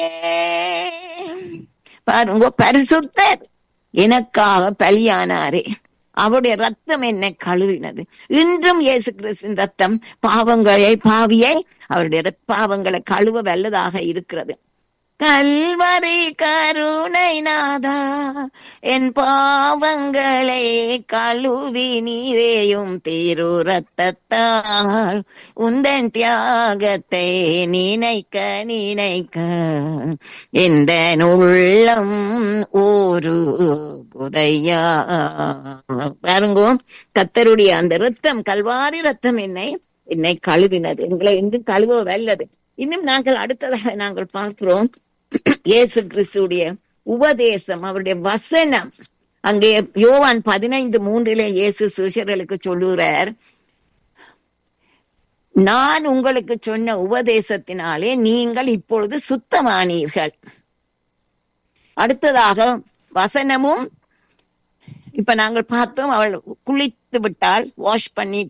பாருங்க பரிசுத்தர் எனக்காக பலியானாரே அவருடைய ரத்தம் என்னை கழுவினது இன்றும் இயேசு கிறிஸ்தின் ரத்தம் பாவங்களை பாவியை அவருடைய ரத்- பாவங்களை கழுவ வல்லதாக இருக்கிறது கல்வரி கருணை நாதா என் பாவங்களை கழுவி நீரேயும் திரு ரத்தத்தால் உந்தன் தியாகத்தை நினைக்க நினைக்க இந்த உள்ளம் ஒரு புதையா பாருங்க கத்தருடைய அந்த ரத்தம் கல்வாரி ரத்தம் என்னை என்னை கழுவினது எங்களை என்றும் கழுவ வல்லது இன்னும் நாங்கள் அடுத்ததாக நாங்கள் பார்க்கிறோம் இயேசு கிறிஸ்துடைய உபதேசம் அவருடைய வசனம் அங்கே யோவான் பதினைந்து மூன்றிலே இயேசு சிஷர்களுக்கு சொல்லுகிறார் நான் உங்களுக்கு சொன்ன உபதேசத்தினாலே நீங்கள் இப்பொழுது சுத்தமானீர்கள் அடுத்ததாக வசனமும் இப்ப நாங்கள் பார்த்தோம் அவள் குளித்து விட்டால் வாஷ் பண்ணி